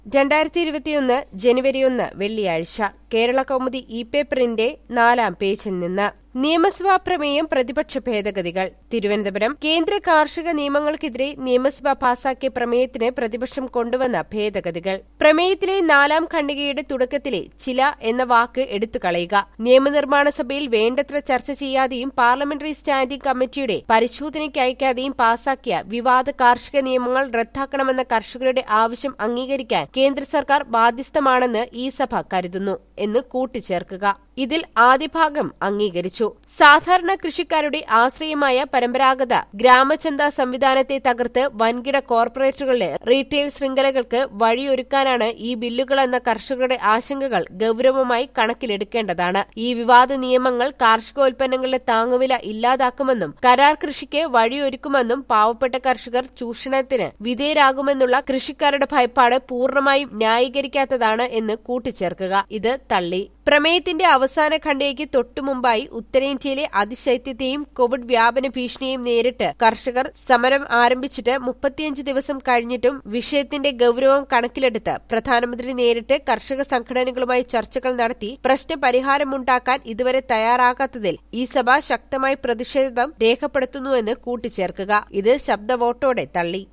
രണ്ടായിരത്തി ഇരുപത്തിയൊന്ന് ജനുവരി ഒന്ന് വെള്ളിയാഴ്ച കേരള കൗമുദി ഇ പേപ്പറിന്റെ നാലാം പേജിൽ നിന്ന് നിയമസഭാ പ്രമേയം പ്രതിപക്ഷ ഭേദഗതികൾ തിരുവനന്തപുരം കേന്ദ്ര കാർഷിക നിയമങ്ങൾക്കെതിരെ നിയമസഭ പാസാക്കിയ പ്രമേയത്തിന് പ്രതിപക്ഷം കൊണ്ടുവന്ന ഭേദഗതികൾ പ്രമേയത്തിലെ നാലാം ഖണ്ഡികയുടെ തുടക്കത്തിലെ ചില എന്ന വാക്ക് എടുത്തുകളയുക നിയമനിർമ്മാണ സഭയിൽ വേണ്ടത്ര ചർച്ച ചെയ്യാതെയും പാർലമെന്ററി സ്റ്റാൻഡിംഗ് കമ്മിറ്റിയുടെ പരിശോധനയ്ക്ക് അയക്കാതെയും പാസാക്കിയ വിവാദ കാർഷിക നിയമങ്ങൾ റദ്ദാക്കണമെന്ന കർഷകരുടെ ആവശ്യം അംഗീകരിക്കാൻ കേന്ദ്ര സർക്കാർ ബാധ്യസ്ഥമാണെന്ന് ഈ സഭ കരുതുന്നു എന്ന് കൂട്ടിച്ചേർക്കുക ഇതിൽ ആദ്യ ഭാഗം അംഗീകരിച്ചു സാധാരണ കൃഷിക്കാരുടെ ആശ്രയമായ പരമ്പരാഗത ഗ്രാമചന്ത സംവിധാനത്തെ തകർത്ത് വൻകിട കോർപ്പറേറ്റുകളിലെ റീറ്റെയിൽ ശൃംഖലകൾക്ക് വഴിയൊരുക്കാനാണ് ഈ ബില്ലുകളെന്ന കർഷകരുടെ ആശങ്കകൾ ഗൌരവമായി കണക്കിലെടുക്കേണ്ടതാണ് ഈ വിവാദ നിയമങ്ങൾ കാർഷികോൽപ്പന്നങ്ങളുടെ താങ്ങുവില ഇല്ലാതാക്കുമെന്നും കരാർ കൃഷിക്ക് വഴിയൊരുക്കുമെന്നും പാവപ്പെട്ട കർഷകർ ചൂഷണത്തിന് വിധേയരാകുമെന്നുള്ള കൃഷിക്കാരുടെ ഭയപ്പാട് പൂർണ്ണമായും ന്യായീകരിക്കാത്തതാണ് എന്ന് കൂട്ടിച്ചേർക്കുക ഇത് തള്ളി പ്രമേയത്തിന്റെ അവസാന ഖണ്ഡികയ്ക്ക് തൊട്ടുമുമ്പായി ഉത്തരേന്ത്യയിലെ അതിശൈത്യത്തെയും കോവിഡ് വ്യാപന ഭീഷണിയെയും നേരിട്ട് കർഷകർ സമരം ആരംഭിച്ചിട്ട് മുപ്പത്തിയഞ്ച് ദിവസം കഴിഞ്ഞിട്ടും വിഷയത്തിന്റെ ഗൌരവം കണക്കിലെടുത്ത് പ്രധാനമന്ത്രി നേരിട്ട് കർഷക സംഘടനകളുമായി ചർച്ചകൾ നടത്തി പ്രശ്നപരിഹാരമുണ്ടാക്കാൻ ഇതുവരെ തയ്യാറാകാത്തതിൽ ഈ സഭ ശക്തമായി പ്രതിഷേധം രേഖപ്പെടുത്തുന്നുവെന്ന് കൂട്ടിച്ചേർക്കുക ഇത് ശബ്ദവോട്ടോടെ തള്ളി